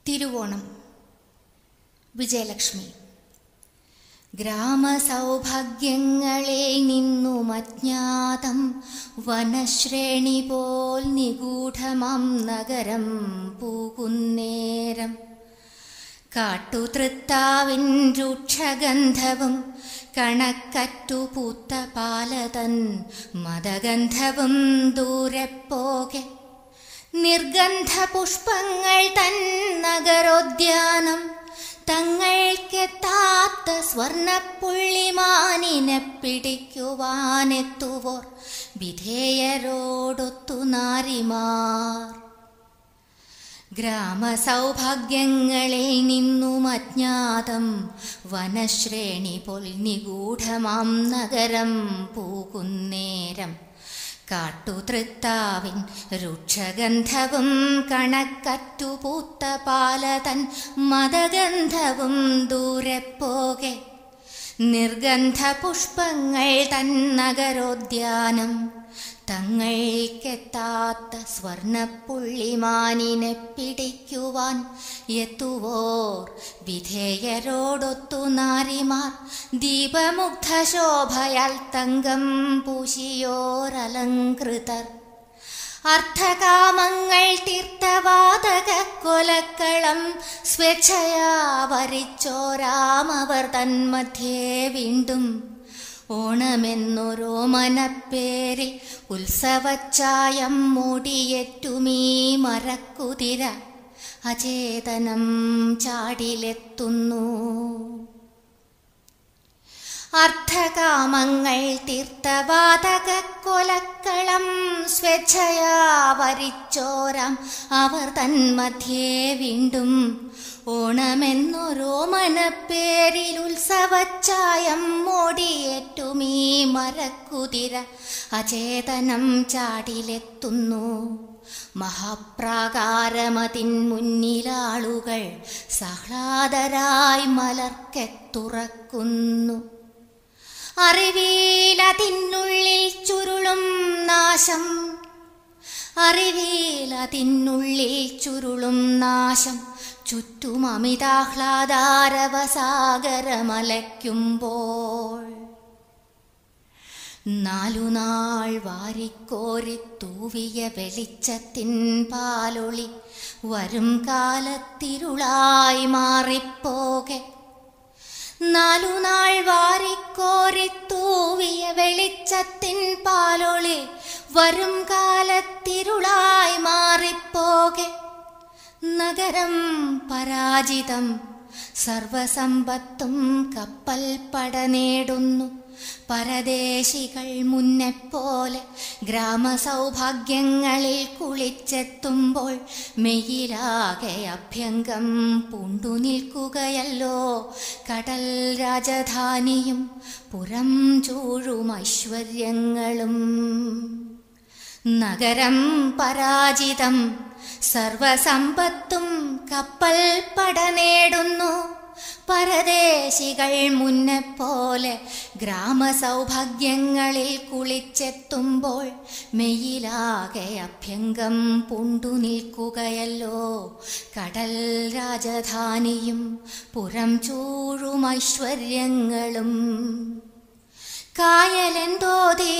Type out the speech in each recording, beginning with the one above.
തിരുവോണം വിജയലക്ഷ്മി ഗ്രാമസൗഭാഗ്യങ്ങളിൽ നിന്നും അജ്ഞാതം വനശ്രേണി പോൽ നിഗൂഢമാം നഗരം പൂകുന്നേരം കാട്ടുതൃത്താവിൻ രൂക്ഷഗന്ധവും കണക്കറ്റു പൂത്ത പാലതൻ മതഗന്ധവും ദൂരെ പോകെ നിർഗന്ധ പുഷ്പങ്ങൾ തൻ നഗരോദ്യാനം തങ്ങൾക്കെത്താത്ത സ്വർണപ്പുള്ളിമാനിനെ പിടിക്കുവാനെത്തുവോർ വിധേയരോടൊത്തു നാരിമാർ ഗ്രാമസൗഭാഗ്യങ്ങളിൽ നിന്നും അജ്ഞാതം വനശ്രേണി പൊൽ നിഗൂഢമാം നഗരം പൂകുന്നേരം കാട്ടുതൃത്താവിൻ രൂക്ഷഗന്ധവും കണക്കറ്റു പൂത്ത പാലതൻ മതഗന്ധവും ദൂരെ പോകെ നിർഗന്ധ പുഷ്പങ്ങൾ തൻ നഗരോദ്യാനം തങ്ങൾക്കെത്താത്ത സ്വർണപ്പുള്ളിമാനിനെ പിടിക്കുവാൻ എത്തുവോർ വിധേയരോടൊത്തു നാരിമാർ ദീപമുഗ്ധ ശോഭയാൽ തങ്കം പൂശിയോരലങ്കൃതർ അർത്ഥകാമങ്ങൾ തീർത്തവാതക കൊലക്കളം സ്വേച്ഛയാ വരിച്ചോരാമവർ തന്മധ്യേ വീണ്ടും ഓണമെന്നൊരോ മനപ്പേരിൽ ഉത്സവച്ചായം മൂടിയേറ്റുമീ മരക്കുതിര അചേതനം ചാടിലെത്തുന്നു അർത്ഥകാമങ്ങൾ തീർത്തവാതക കൊലക്കളം സ്വേച്ഛയാ വരിച്ചോരാം അവർ തന്മധ്യേ വീണ്ടും ഓണമെന്നൊരോ മനപ്പേരിൽ ഉത്സവച്ചായം മോടിയേറ്റുമീ മരക്കുതിര അചേതനം ചാടിലെത്തുന്നു മഹാപ്രാകാരമതിൻ മുന്നിലാളുകൾ സഹ്ലാദരായി മലർക്കെ തുറക്കുന്നു അറിവീലതിനുള്ളിൽ ചുരുളും നാശം അറിവീലതിനുള്ളിൽ ചുരുളും നാശം ചുറ്റും അമിതാഹ്ലാദാരവസാഗരമലയ്ക്കുമ്പോൾ നാലുനാൾ വാരിക്കോരി തൂവിയ വെളിച്ചത്തിൻ പാലൊളി വരും കാലത്തിരുളായി മാറിപ്പോകെ നാലുനാൾ വാരിക്കോരി തൂവിയ വെളിച്ചത്തിൻ പാലൊളി വരും കാലത്തിരുളായി മാറിപ്പോകെ നഗരം പരാജിതം സർവസമ്പത്തും കപ്പൽ പട നേടുന്നു പരദേശികൾ മുന്നെപ്പോലെ ഗ്രാമസൗഭാഗ്യങ്ങളിൽ കുളിച്ചെത്തുമ്പോൾ മെയ്യിലാകെ അഭ്യംഗം പൂണ്ടു നിൽക്കുകയല്ലോ കടൽ രാജധാനിയും പുറം ചൂഴും ഐശ്വര്യങ്ങളും നഗരം പരാജിതം സർവസമ്പത്തും കപ്പൽ പട നേടുന്നു പരദേശികൾ മുന്നെപ്പോലെ ഗ്രാമസൗഭാഗ്യങ്ങളിൽ കുളിച്ചെത്തുമ്പോൾ മെയ്യിലാകെ അഭ്യംഗം പൂണ്ടു നിൽക്കുകയല്ലോ കടൽ രാജധാനിയും പുറം ചൂഴും ഐശ്വര്യങ്ങളും കായലെന്തോതേ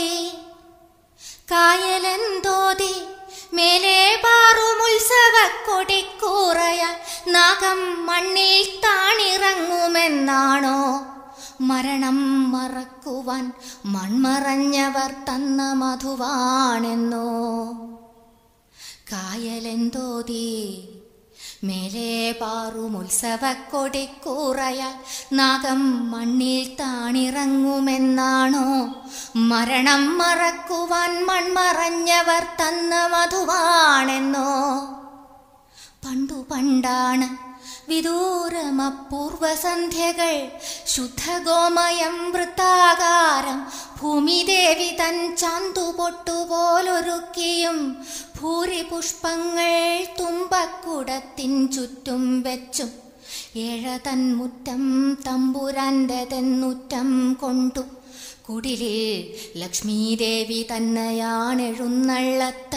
കായലെന്തോതി മേലെ പാറും ഉത്സവ കൊടിക്കൂറയാൽ നാഗം മണ്ണിൽ താണിറങ്ങുമെന്നാണോ മരണം മറക്കുവാൻ മൺമറഞ്ഞവർ തന്ന മധുവാണെന്നോ കായലെന്തോതി മേലെ പാറും ഉത്സവക്കൊടിക്കൂറയാൽ നാഗം മണ്ണിൽ താണിറങ്ങുമെന്നാണോ മരണം മറക്കുവാൻ മൺമറഞ്ഞവർ തന്ന മധുവാണെന്നോ പണ്ടു പണ്ടാണ് വിദൂരമപൂർവസന്ധ്യകൾ ശുദ്ധഗോമയം വൃത്താകാരം ഭൂമിദേവി തൻ ചാന്തുപൊട്ടുപോലൊരുക്കിയും ഭൂരിപുഷ്പങ്ങൾ തുമ്പക്കുടത്തിൻ ചുറ്റും വെച്ചും ഏഴ തൻ മുറ്റം തമ്പുരാന്റെ തെന്നുറ്റം കൊണ്ടു കുടിലിൽ ലക്ഷ്മീദേവി തന്നെയാണെഴുന്നള്ളത്ത്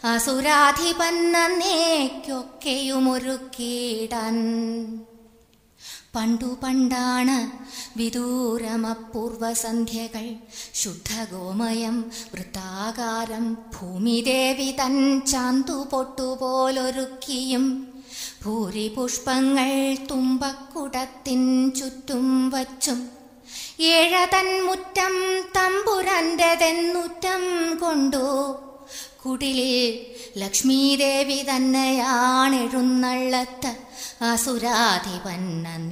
അസുരാധിപന്നേക്കൊക്കെയുമൊരുക്കിടാൻ പണ്ടു പണ്ടാണ് വിദൂരമപൂർവസന്ധ്യകൾ ശുദ്ധഗോമയം വൃത്താകാരം ഭൂമിദേവി തൻ ചാന്തു പൊട്ടുപോലൊരുക്കിയും ഭൂരിപുഷ്പങ്ങൾ തുമ്പക്കുടത്തിൻ ചുറ്റും വച്ചും ഏഴതൻ മുറ്റം തമ്പുരൻ്റെ തെന്നുറ്റം കൊണ്ടു കുടിലിൽ ലക്ഷ്മീദേവി തന്നെയാണെഴുന്നള്ളത്ത് അസുരാധിപൻ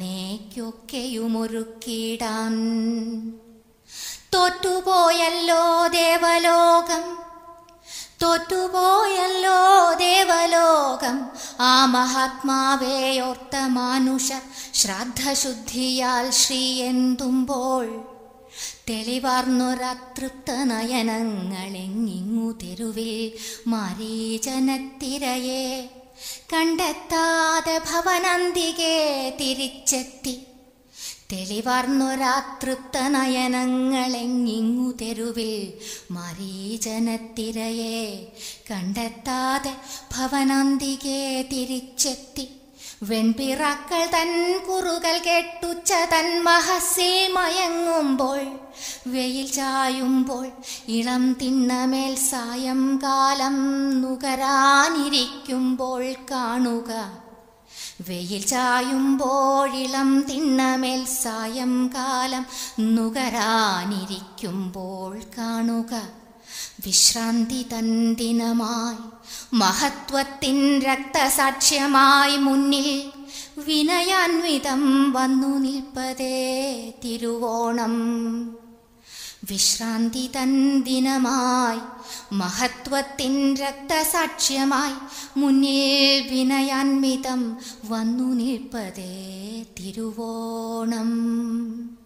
അന്നേക്കൊക്കെയുമൊരുക്കിടാൻ തോറ്റുപോയല്ലോ ദേവലോകം തോറ്റുപോയല്ലോ ദേവലോകം ആ മഹാത്മാവേയോർത്ത മാനുഷ ശ്രാദ്ധശുദ്ധിയാൽ ശ്രീ എന്തുമ്പോൾ തെളിവാർന്നൊരതൃപ്ത നയനങ്ങളെങ്ങിങ്ങു തെരുവിൽ മാരീചനത്തിരയെ കണ്ടെത്താതെ ഭവനന്തികെ തിരിച്ചെത്തി തെളിവാർന്നൊരാതൃപ്ത നയനങ്ങളെങ്ങിങ്ങു തെരുവിൽ മരീചനത്തിരയെ കണ്ടെത്താതെ ഭവനന്തികെ തിരിച്ചെത്തി വെൺപിറാക്കൾ തൻ കുറുകൾ കെട്ടുച്ച തൻ മഹസിൽ മയങ്ങുമ്പോൾ വെയിൽ ചായുമ്പോൾ ഇളം തിണ്ണമേൽ സായംകാലം നുകരാനിരിക്കുമ്പോൾ കാണുക വെയിൽ ചായുമ്പോഴിളം തിണ്ണമേൽ സായംകാലം നുകരാനിരിക്കുമ്പോൾ കാണുക വിശ്രാന്തി തന്തിനമായി മഹത്വത്തിൻ രക്തസാക്ഷ്യമായി മുന്നിൽ വിനയാൻവിതം വന്നു നിൽപ്പതേ തിരുവോണം വിശ്രാന്തി തന്തിനമായി മഹത്വത്തിൻ രക്തസാക്ഷ്യമായി മുന്നിൽ വിനയാൻവിതം വന്നു നിൽപ്പതേ തിരുവോണം